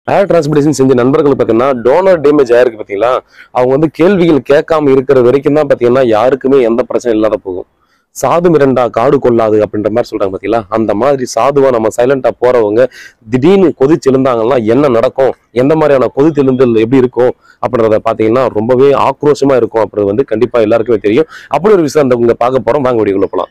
ஏர் டிரான்ஸ்பிளேஷன் செஞ்ச நண்பர்கள் பார்த்தீங்கன்னா டோனர் டேமேஜ் ஆயிருக்கு பார்த்தீங்களா அவங்க வந்து கேள்விகள் கேட்காம இருக்கிற வரைக்கும் தான் பார்த்தீங்கன்னா யாருக்குமே எந்த பிரச்சனை இல்லாத போகும் சாது மிரண்டா காடு கொள்ளாது அப்படின்ற மாதிரி சொல்றாங்க பார்த்தீங்களா அந்த மாதிரி சாதுவா நம்ம சைலண்டா போறவங்க திடீர்னு கொதிச்சு எழுந்தாங்கன்னா என்ன நடக்கும் எந்த மாதிரியான கொதித்து எழுந்தல் எப்படி இருக்கும் அப்படின்றத பார்த்தீங்கன்னா ரொம்பவே ஆக்ரோஷமா இருக்கும் அப்படின்றது வந்து கண்டிப்பா எல்லாருக்குமே தெரியும் அப்படி ஒரு விஷயம் அந்த இங்க பார்க்க போறோம் வாங்க வீடியோக்குள்ள போலாம்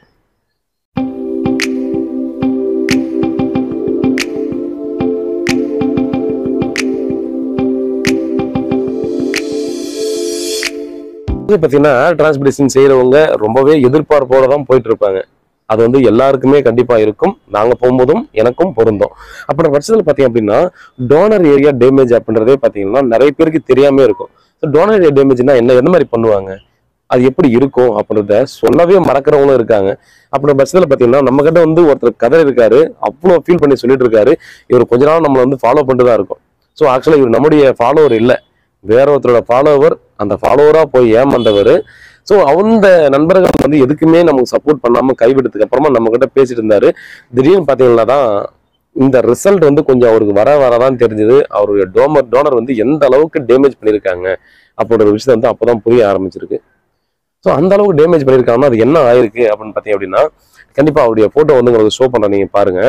இது பார்த்தீங்கன்னா ஏர் டிரான்ஸ்பிளேஷன் செய்யறவங்க ரொம்பவே எதிர்பார்ப்போட தான் போயிட்டு இருப்பாங்க அது வந்து எல்லாருக்குமே கண்டிப்பா இருக்கும் நாங்க போகும்போதும் எனக்கும் பொருந்தும் அப்புறம் பட்சத்தில் பார்த்தீங்க அப்படின்னா டோனர் ஏரியா டேமேஜ் அப்படின்றதே பார்த்தீங்கன்னா நிறைய பேருக்கு தெரியாம இருக்கும் டோனர் ஏரியா டேமேஜ்னா என்ன எந்த மாதிரி பண்ணுவாங்க அது எப்படி இருக்கும் அப்படின்றத சொல்லவே மறக்கிறவங்களும் இருக்காங்க அப்புறம் பட்சத்தில் பார்த்தீங்கன்னா நம்ம கிட்ட வந்து ஒருத்தர் கதை இருக்காரு அவ்வளோ ஃபீல் பண்ணி சொல்லிட்டு இருக்காரு இவர் கொஞ்ச நாள் நம்மளை வந்து ஃபாலோ பண்ணிட்டு தான் இருக்கும் ஸோ ஆக்சுவலாக இவர் நம்முடைய ஃபாலோவர் இல்லை வேற ஒருத்தரோட ஃபாலோவர் அந்த ஃபாலோவரா போய் ஏமாந்தவர் ஸோ அந்த நண்பர்கள் வந்து எதுக்குமே நமக்கு சப்போர்ட் பண்ணாம கைவிட்டதுக்கு அப்புறமா நம்ம கிட்ட பேசிட்டு இருந்தாரு திடீர்னு பாத்தீங்கன்னா தான் இந்த ரிசல்ட் வந்து கொஞ்சம் அவருக்கு வர வரதான் தெரிஞ்சது அவருடைய டோமர் டோனர் வந்து எந்த அளவுக்கு டேமேஜ் பண்ணியிருக்காங்க அப்படின்ற ஒரு விஷயம் வந்து அப்போதான் புரிய ஆரம்பிச்சிருக்கு ஸோ அந்த அளவுக்கு டேமேஜ் பண்ணியிருக்காங்கன்னா அது என்ன ஆயிருக்கு அப்படின்னு பார்த்தீங்க அப்படின்னா கண்டிப்பா அவருடைய போட்டோ வந்து உங்களுக்கு ஷோ பண்றேன் நீங்க பாருங்க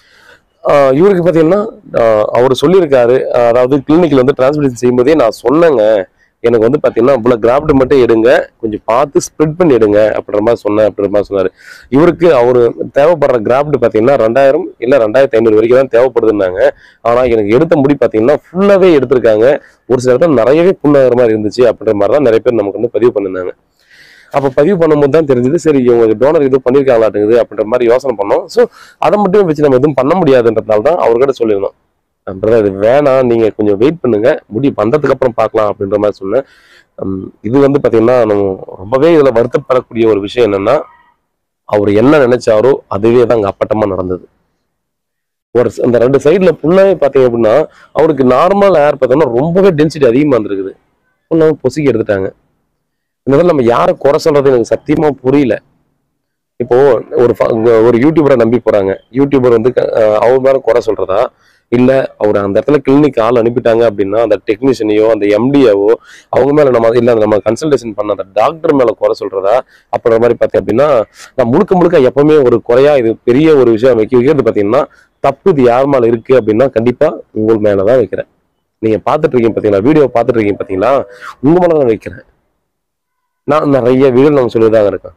ஆஹ் இவருக்கு பார்த்தீங்கன்னா ஆஹ் அவர் சொல்லியிருக்காரு ஆஹ் அதாவது கிளினிக்கில் வந்து டிரான்ஸ்பிளேஷன் செய்யும்போதே நான் சொன்னேங்க எனக்கு வந்து பார்த்தீங்கன்னா இவ்வளோ கிராஃப்ட் மட்டும் எடுங்க கொஞ்சம் பார்த்து ஸ்ப்ரெட் பண்ணி எடுங்க அப்படின்ற மாதிரி சொன்னேன் அப்படின்ற மாதிரி சொன்னார் இவருக்கு அவர் தேவைப்படுற கிராஃப்ட் பார்த்தீங்கன்னா ரெண்டாயிரம் இல்லை ரெண்டாயிரத்தி ஐநூறு வரைக்கும் தான் தேவைப்படுதுன்னாங்க ஆனால் எனக்கு எடுத்த முடி பார்த்தீங்கன்னா ஃபுல்லாகவே எடுத்திருக்காங்க ஒரு சில இடத்துல நிறையவே புண்ணாகிற மாதிரி இருந்துச்சு அப்படின்ற மாதிரி தான் நிறைய பேர் நமக்கு வந்து பதிவு பண்ணிருந்தாங்க அப்போ பதிவு பண்ணும்போது தான் தெரிஞ்சது சரி இவங்க டோனர் எதுவும் பண்ணியிருக்காங்களாட்டுங்குது அப்படின்ற மாதிரி யோசனை பண்ணோம் ஸோ அதை மட்டும் வச்சு நம்ம எதுவும் பண்ண முடியாதுன்றதுனால தான் அவர்கிட்ட சொல்லியிருந்தோம் பிரதர் இது வேணாம் நீங்க கொஞ்சம் வெயிட் பண்ணுங்க முடி வந்ததுக்கு அப்புறம் பார்க்கலாம் அப்படின்ற மாதிரி சொன்னேன் உம், இது வந்து பாத்தீங்கன்னா நம்ம ரொம்பவே இதுல வருத்தப்படக்கூடிய ஒரு விஷயம் என்னன்னா அவர் என்ன நினைச்சாரோ அதுவே தான் அங்க அப்பட்டமா நடந்தது ஒரு ஸ்- அந்த ரெண்டு சைடுல ஃபுல்லாவே பாத்தீங்க அப்படின்னா அவருக்கு நார்மல் ஏர் பார்த்தோம்னா ரொம்பவே டென்சிட்டி அதிகமா இருந்திருக்குது ஃபுல்லாவே பொசுக்கி எடுத்துட்டாங்க இந்த மாதிரி நம்ம யாரை குறை சொல்றது எனக்கு சத்தியமா புரியல இப்போ ஒரு ஃப- ஒரு யூடியூபரை நம்பி போறாங்க யூடியூபர் வந்து க- அஹ் அவர் மேல குறை சொல்றதா இல்ல அவர் அந்த இடத்துல கிளினிக் ஆள் அனுப்பிட்டாங்க அப்படின்னா அந்த டெக்னீஷியனையோ அந்த எம்டிஏவோ அவங்க மேல நம்ம இல்ல நம்ம கன்சல்டேஷன் பண்ண அந்த டாக்டர் மேல குறை சொல்றதா அப்படின்ற மாதிரி பார்த்தேன் அப்படின்னா நான் முழுக்க முழுக்க எப்பவுமே ஒரு குறையா இது பெரிய ஒரு விஷயம் வைக்க வைக்கிறது பாத்தீங்கன்னா தப்பு இது யார் மேல இருக்கு அப்படின்னா கண்டிப்பா உங்கள் மேலதான் வைக்கிறேன் நீங்க பார்த்துட்டு இருக்கீங்க பாத்தீங்களா வீடியோ பார்த்துட்டு இருக்கீங்க பாத்தீங்களா உங்க மேலதான் வைக்கிறேன் நான் நிறைய வீடியோ நம்ம சொல்லிதான் இருக்கேன்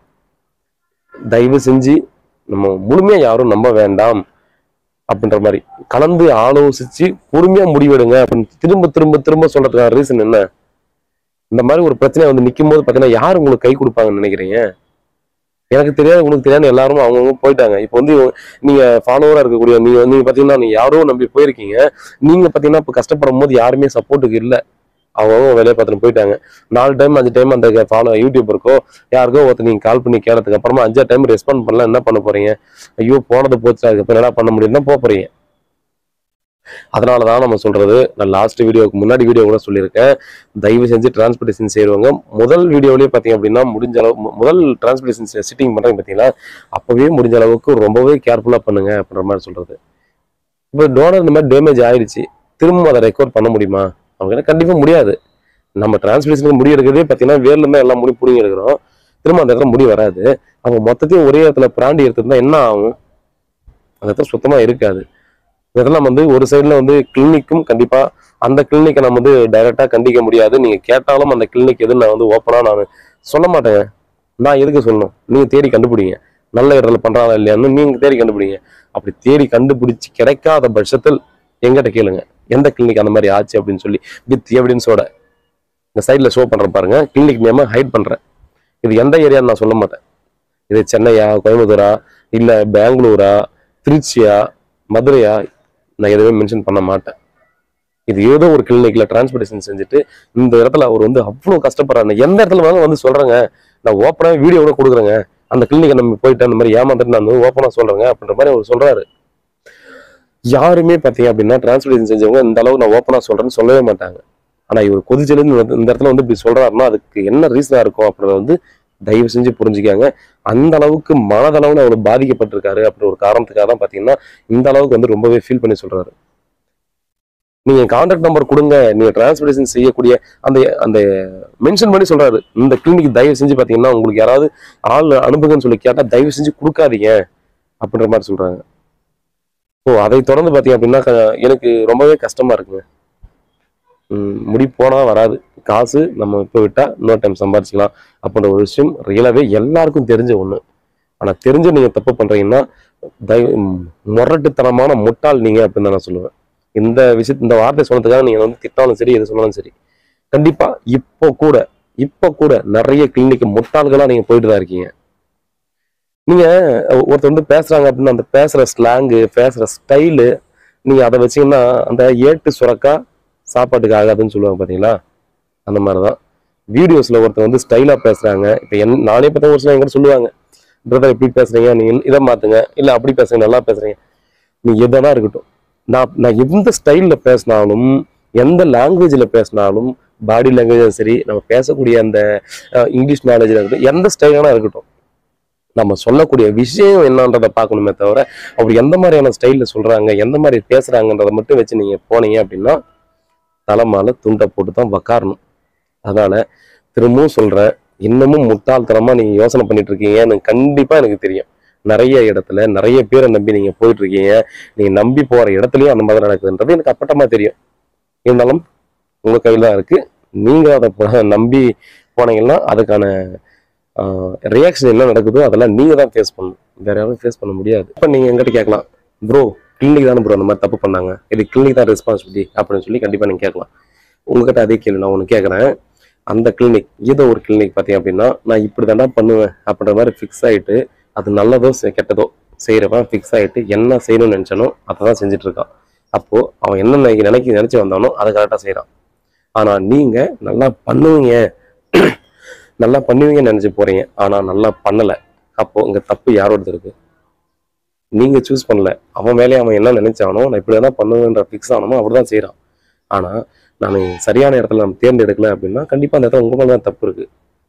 தயவு செஞ்சு நம்ம முழுமையா யாரும் நம்ப வேண்டாம் அப்படின்ற மாதிரி கலந்து ஆலோசிச்சு பொறுமையா முடிவெடுங்க அப்படின்னு திரும்ப திரும்ப திரும்ப சொல்றதுக்கான ரீசன் என்ன இந்த மாதிரி ஒரு பிரச்சனை வந்து நிற்கும் போது பார்த்தீங்கன்னா யார் உங்களுக்கு கை கொடுப்பாங்கன்னு நினைக்கிறீங்க எனக்கு தெரியாது உனக்கு தெரியாது எல்லாரும் அவங்கவுங்க போயிட்டாங்க இப்போ வந்து இவங்க- நீங்க ஃபாலோவரா இருக்கக்கூடிய நீங்க வந்து பாத்தீங்கன்னா நீங்க யாரோ நம்பி போயிருக்கீங்க நீங்க பாத்தீங்கன்னா இப்போ கஷ்டப்படும் போது யாருமே சப்போர்ட்டுக்கு இல்லை அவங்கவுங்க வேலையை பார்த்துட்டு போயிட்டாங்க நாலு டைம் அஞ்சு டைம் அந்த ஃபாலோ யூடியூபருக்கோ யாருக்கோ ஒருத்தர் நீங்க கால் பண்ணி கேட்டதுக்கு அப்புறமா அஞ்சாறு டைம் ரெஸ்பாண்ட் பண்ணலாம் என்ன பண்ண போறீங்க ஐயோ போனது போச்சு அதுக்கப்புறம் என்ன பண்ண முடியும்னா போக போறீங்க அதனாலதான் நம்ம சொல்றது நான் லாஸ்ட் வீடியோக்கு முன்னாடி வீடியோ கூட சொல்லியிருக்கேன் தயவு செஞ்சு டிரான்ஸ்போர்டேஷன் செய்யறவங்க முதல் வீடியோலயே பாத்தீங்க அப்படின்னா முடிஞ்ச அளவு மு- முதல் டிரான்ஸ்போர்டேஷன் சிட்டிங் பண்றீங்க பாத்தீங்களா அப்பவே முடிஞ்ச அளவுக்கு ரொம்பவே கேர்ஃபுல்லா பண்ணுங்க அப்படின்ற மாதிரி சொல்றது இப்போ டோனர் இந்த மாதிரி டேமேஜ் ஆயிடுச்சு திரும்ப அதை ரெக்கவர் பண்ண முடியுமா அவங்க கண்டிப்பா முடியாது நம்ம டிரான்ஸ்பிளேஷனுக்கு முடி எடுக்கிறதே பார்த்தீங்கன்னா வேர்ல இருந்தா எல்லாம் முடி பிடிங்கி எடுக்கிறோம் திரும்ப அந்த இடத்துல முடி வராது அப்போ மொத்தத்தையும் ஒரே இடத்துல பிராண்டி எடுத்திருந்தா என்ன ஆகும் அந்த இடத்துல சுத்தமா இருக்காது இந்த இடத்துல நம்ம வந்து ஒரு சைடுல வந்து கிளினிக்கும் கண்டிப்பா அந்த கிளினிக்கை நம்ம வந்து டைரக்டா கண்டிக்க முடியாது நீங்க கேட்டாலும் அந்த கிளினிக் எதுன்னு நான் வந்து ஓப்பனா நான் சொல்ல மாட்டேங்க நான் எதுக்கு சொல்லணும் நீங்க தேடி கண்டுபிடிங்க நல்ல இடத்துல பண்றாங்களா இல்லையான்னு நீங்க தேடி கண்டுபிடிங்க அப்படி தேடி கண்டுபிடிச்சு கிடைக்காத பட்சத்தில் எங்கிட்ட கேளுங்க எந்த கிளினிக் அந்த மாதிரி ஆச்சு அப்படின்னு சொல்லி வித் எவிடன்ஸோட இந்த சைடில் ஷோ பண்றேன் பாருங்க கிளினிக் நேம ஹைட் பண்றேன் இது எந்த ஏரியான்னு நான் சொல்ல மாட்டேன் இது சென்னையா கோயம்புத்தூரா இல்ல பெங்களூரா திருச்சியா மதுரையா நான் எதுவுமே மென்ஷன் பண்ண மாட்டேன் இது ஏதோ ஒரு கிளினிக்ல டிரான்ஸ்போர்டேஷன் செஞ்சுட்டு இந்த இடத்துல அவர் வந்து அவ்வளோ கஷ்டப்படுறாங்க எந்த இடத்துல வேணாலும் வந்து சொல்றேங்க நான் ஓப்பனாக வீடியோ கூட கொடுக்குறேங்க அந்த கிளினிக்கை நம்ம போயிட்டு அந்த மாதிரி ஏமாந்துட்டு நான் வந்து ஓப்பனாக சொல்றேங்க அப்படின்ற மாதிரி அவர் சொல்றாரு யாருமே பார்த்தீங்க அப்படின்னா டிரான்ஸ்போர்டேஷன் செஞ்சவங்க இந்த அளவு நான் ஓப்பனாக சொல்றேன்னு சொல்லவே மாட்டாங்க ஆனா இவர் கொதிச்சிலேருந்து வந்து இந்த இடத்துல வந்து இப்படி சொல்றாருன்னா அதுக்கு என்ன ரீசனா இருக்கும் அப்படின்றத வந்து தயவு செஞ்சு புரிஞ்சுக்காங்க அந்த அளவுக்கு மனதளவுல அவர் பாதிக்கப்பட்டிருக்காரு அப்படின்ற ஒரு காரணத்துக்காக தான் பாத்தீங்கன்னா இந்த அளவுக்கு வந்து ரொம்பவே ஃபீல் பண்ணி சொல்றாரு நீங்க கான்டாக்ட் நம்பர் கொடுங்க நீங்க டிரான்ஸ்போர்டேஷன் செய்யக்கூடிய அந்த அந்த மென்ஷன் பண்ணி சொல்றாரு இந்த கிளினிக் தயவு செஞ்சு பாத்தீங்கன்னா உங்களுக்கு யாராவது ஆள் அனுப்புங்கன்னு சொல்லி கேட்டா தயவு செஞ்சு கொடுக்காதீங்க அப்படின்ற மாதிரி சொல்றாங்க ஓ அதை தொடர்ந்து பாத்தீங்க அப்படின்னா க- எனக்கு ரொம்பவே கஷ்டமா இருக்குங்க ம், முடி போனா வராது காசு நம்ம இப்போ விட்டா இன்னொரு டைம் சம்பாரிச்சுக்கலாம் அப்படின்ற ஒரு விஷயம் ரியலாவே எல்லாருக்கும் தெரிஞ்ச ஒண்ணு ஆனா தெரிஞ்சு நீங்க தப்பு பண்றீங்கன்னா தயவு ம், முரட்டுத்தனமான முட்டாள் நீங்க அப்படின்னு தான் நான் சொல்லுவேன் இந்த விஷயத்து இந்த வார்த்தை சொன்னதுக்காக நீங்க வந்து திட்டாலும் சரி எது சொன்னாலும் சரி கண்டிப்பா இப்போ கூட இப்போ கூட நிறைய கிளினிக் முட்டாள்களா நீங்க போயிட்டு தான் இருக்கீங்க நீங்க ஒருத்தர் வந்து பேசுறாங்க அப்படின்னா அந்த பேசுற ஸ்லாங்கு பேசுற ஸ்டைலு நீங்க அதை வச்சீங்கன்னா அந்த ஏட்டு சுரக்கா சாப்பாட்டுக்கு ஆகாதுன்னு சொல்லுவாங்க பாத்தீங்களா அந்த மாதிரிதான் வீடியோஸ்ல ஒருத்தர் வந்து ஸ்டைலா பேசுறாங்க இப்ப என் நானே பத்தி ஒரு சில எங்கிட்ட சொல்லுவாங்க பிரதர் எப்படி பேசுறீங்க நீங்க இதை மாத்துங்க இல்ல அப்படி பேசுறீங்க நல்லா பேசுறீங்க நீ எதனா இருக்கட்டும் நான் நான் எந்த ஸ்டைல்ல பேசினாலும் எந்த லாங்குவேஜ்ல பேசினாலும் பாடி லாங்குவேஜும் சரி நம்ம பேசக்கூடிய அந்த அஹ், இங்கிலீஷ் நாலேஜ்ல இருக்கட்டும் எந்த ஸ்டைலான இருக்கட்டும் நம்ம சொல்லக்கூடிய விஷயம் என்னன்றதை பார்க்கணுமே தவிர அவர் எந்த மாதிரியான ஸ்டைல்ல சொல்றாங்க எந்த மாதிரி பேசுறாங்கன்றதை மட்டும் வச்சு நீங்க போனீங்க அப்படின்னா தலைமால துண்டை போட்டு தான் உக்காரணும் அதனால திரும்பவும் சொல்றேன் இன்னமும் முட்டாள்தனமா நீங்க யோசனை பண்ணிட்டு இருக்கீங்கன்னு கண்டிப்பா எனக்கு தெரியும் நிறைய இடத்துல நிறைய பேரை நம்பி நீங்க போயிட்டு இருக்கீங்க நீங்க நம்பி போற இடத்துலயும் அந்த மாதிரி நடக்குதுன்றது எனக்கு அப்பட்டமா தெரியும் இருந்தாலும் உங்க கையில தான் இருக்கு நீங்க அதை ப- நம்பி போனீங்கன்னா அதுக்கான ரியாக்ஷன் என்ன நடக்குதோ அதெல்லாம் நீங்க தான் ஃபேஸ் பண்ணணும் வேற யாரும் ஃபேஸ் பண்ண முடியாது இப்போ நீங்க எங்கிட்ட கேட்கலாம் ப்ரோ கிளினிக் தானே ப்ரோ அந்த மாதிரி தப்பு பண்ணாங்க இது கிளினிக் தான் ரெஸ்பான்சிபிலிட்டி அப்படின்னு சொல்லி கண்டிப்பா நீங்க கேட்கலாம் உங்ககிட்ட அதே கேள்வி நான் ஒன்று கேட்குறேன் அந்த கிளினிக் ஏதோ ஒரு கிளினிக் பார்த்தீங்க அப்படின்னா நான் இப்படி தானே பண்ணுவேன் அப்படின்ற மாதிரி ஃபிக்ஸ் ஆயிட்டு அது நல்லதோ செ- கெட்டதோ செய்கிறவன் ஃபிக்ஸ் ஆயிட்டு என்ன செய்யணும்னு நினச்சானோ அதை தான் செஞ்சுட்டு இருக்கான் அப்போ அவன் என்ன நினைக்க நினைக்க நினைச்சு வந்தானோ அதை கரெக்டாக செய்கிறான் ஆனா நீங்க நல்லா பண்ணுவீங்க நல்லா பண்ணுவீங்கன்னு நினைச்சு போறீங்க ஆனா நல்லா பண்ணல அப்போ இங்க தப்பு யாரோடது இருக்கு நீங்க சூஸ் பண்ணல அவன் வேலையை அவன் என்ன நினைச்சானோ நான் இப்படி தான் பண்ணுவேன்ற ஃபிக்ஸ் ஆனமோ அப்படிதான் செய்றான் ஆனா நான் சரியான இடத்துல நம்ம தேர்ந்தெடுக்கல அப்படின்னா கண்டிப்பா அந்த இடத்துல உங்க மேல தான் தப்பு இருக்கு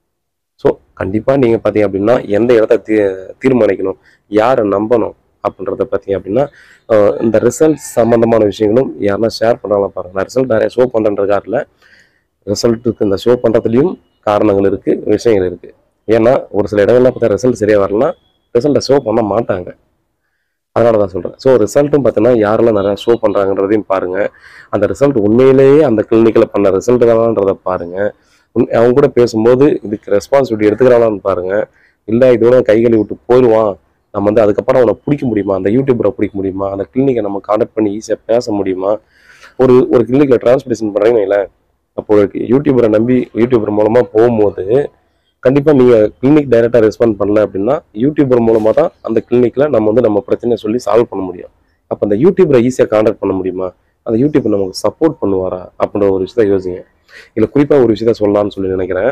ஸோ கண்டிப்பா நீங்க பாத்தீங்க அப்படின்னா எந்த இடத்த தீ தீர்மானிக்கணும் யாரை நம்பணும் அப்படின்றத பார்த்தீங்க அப்படின்னா அஹ் இந்த ரிசல்ட் சம்பந்தமான விஷயங்களும் யாருன்னா ஷேர் பண்ணுறாங்களா பாருங்க நான் ரிசல்ட் நிறைய ஷோ பண்ணுற காரில் ரிசல்ட்டுக்கு இந்த ஷோ பண்ணுறதுலையும் காரணங்கள் இருக்கு விஷயங்கள் இருக்கு ஏன்னா ஒரு சில இடங்கள்ல பார்த்தா ரிசல்ட் சரியா வரலாம் ரிசல்ட்டை ஷோ பண்ண மாட்டாங்க அதனால தான் சொல்கிறேன் ஸோ ரிசல்ட்டும் பார்த்தீங்கன்னா யாரெல்லாம் நிறையா ஷோ பண்ணுறாங்கன்றதையும் பாருங்க அந்த ரிசல்ட் உண்மையிலேயே அந்த கிளினிக்கில் பண்ண ரிசல்ட் தானான்றதை பாருங்க உண்- அவங்க கூட பேசும்போது இதுக்கு ரெஸ்பான்சிபிலிட்டி எடுத்துக்கிறாங்களான்னு பாருங்க இல்லை இதோட கைகளை விட்டு போயிடுவான் நம்ம வந்து அதுக்கப்புறம் அவனை பிடிக்க முடியுமா அந்த யூடியூபரை பிடிக்க முடியுமா அந்த கிளினிக்கை நம்ம கான்டாக்ட் பண்ணி ஈஸியாக பேச முடியுமா ஒரு ஒரு கிளினிக்கில் டிரான்ஸ்போர்டேஷன் பண்ணுறீங்கன்னு வைங்களேன் அப்போ ஒரு யூடியூபரை நம்பி யூடியூபர் மூலமாக போகும்போது கண்டிப்பாக நீங்கள் கிளினிக் டைரெக்டாக ரெஸ்பாண்ட் பண்ணல அப்படின்னா யூடியூபர் மூலமாக தான் அந்த கிளினிக்கில் நம்ம வந்து நம்ம பிரச்சனையை சொல்லி சால்வ் பண்ண முடியும் அப்போ அந்த யூடியூபரை ஈஸியாக கான்டாக்ட் பண்ண முடியுமா அந்த யூடியூப் நமக்கு சப்போர்ட் பண்ணுவாரா அப்படின்ற ஒரு விஷயத்த யோசிங்க இதில் குறிப்பாக ஒரு விஷயத்த சொல்லலாம்னு சொல்லி நினைக்கிறேன்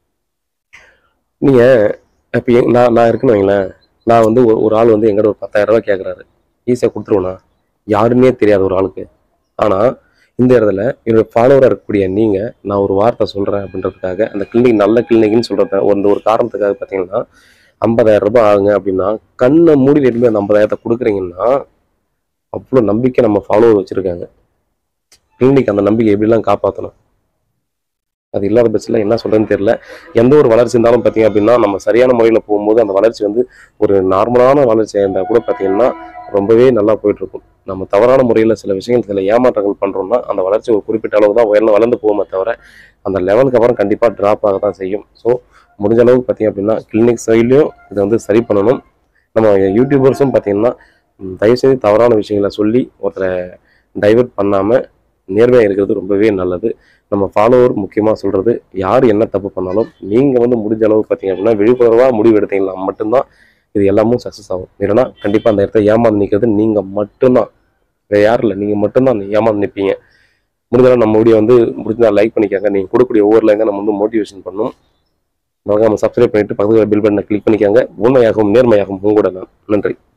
நீங்கள் இப்போ நான் நான் இருக்குன்னு வைங்களேன் நான் வந்து ஒரு ஒரு ஆள் வந்து எங்கிட்ட ஒரு பத்தாயிரம் ரூபாய் கேட்குறாரு ஈஸியாக கொடுத்துருவேண்ணா யாருன்னே தெரியாத ஒரு ஆளுக்கு ஆனால் இந்த இடத்துல என்னோட ஃபாலோவராக இருக்கக்கூடிய நீங்கள் நான் ஒரு வார்த்தை சொல்கிறேன் அப்படின்றதுக்காக அந்த கிளினிக் நல்ல கிளினிக்னு சொல்கிறத ஒரு ஒரு காரணத்துக்காக பார்த்தீங்கன்னா ஐம்பதாயிரம் ரூபாய் ஆகுங்க அப்படின்னா கண்ணை மூடி எடுத்து அந்த ஐம்பதாயிரத்தை கொடுக்குறீங்கன்னா அவ்வளோ நம்பிக்கை நம்ம ஃபாலோவர் வச்சுருக்காங்க கிளினிக் அந்த நம்பிக்கை எப்படிலாம் காப்பாற்றணும் அது இல்லாத பட்சத்தில் என்ன சொல்றதுன்னு தெரியல எந்த ஒரு வளர்ச்சி இருந்தாலும் பார்த்தீங்க அப்படின்னா நம்ம சரியான முறையில் போகும்போது அந்த வளர்ச்சி வந்து ஒரு நார்மலான வளர்ச்சியாக இருந்தால் கூட பார்த்தீங்கன்னா ரொம்பவே நல்லா போயிட்டு இருக்கும் நம்ம தவறான முறையில் சில விஷயங்கள் சில ஏமாற்றங்கள் பண்ணுறோம்னா அந்த வளர்ச்சி ஒரு குறிப்பிட்ட அளவு தான் உயர்ந்து வளர்ந்து போகுமே தவிர அந்த லெவலுக்கு அப்புறம் கண்டிப்பாக ட்ராப் ஆக தான் செய்யும் ஸோ முடிஞ்ச அளவுக்கு பார்த்தீங்க அப்படின்னா கிளினிக் சைட்லையும் இதை வந்து சரி பண்ணணும் நம்ம யூடியூபர்ஸும் பார்த்தீங்கன்னா ம், தயவுசெய்து தவறான விஷயங்களை சொல்லி ஒருத்தரை டைவர்ட் பண்ணாமல் நேர்மையாக இருக்கிறது ரொம்பவே நல்லது நம்ம ஃபாலோவர் முக்கியமாக சொல்கிறது யார் என்ன தப்பு பண்ணாலும் நீங்கள் வந்து முடிஞ்ச அளவு பார்த்தீங்க அப்படின்னா விழிப்புணர்வாக முடிவு எடுத்தீங்கன்னா மட்டும்தான் இது எல்லாமும் சக்ஸஸ் ஆகும் இல்லைன்னா கண்டிப்பாக அந்த இடத்த ஏமாந்து நிற்கிறது நீங்கள் மட்டும்தான் வேறு யாரும் இல்லை நீங்கள் மட்டும்தான் ஏமாந்து நிற்பீங்க முடிஞ்சாலும் நம்ம வீடியோ வந்து முடிஞ்சா லைக் பண்ணிக்கோங்க நீங்கள் கொடுக்கக்கூடிய ஒவ்வொரு லைன் நம்ம வந்து மோட்டிவேஷன் பண்ணணும் மறக்காம சப்ஸ்கிரைப் பண்ணிட்டு பக்கத்தில் பில் பட்டனை கிளிக் பண்ணிக்கோங்க உண்மையாகவும் நேர்மையாகவும் உங்களோட நான் நன்றி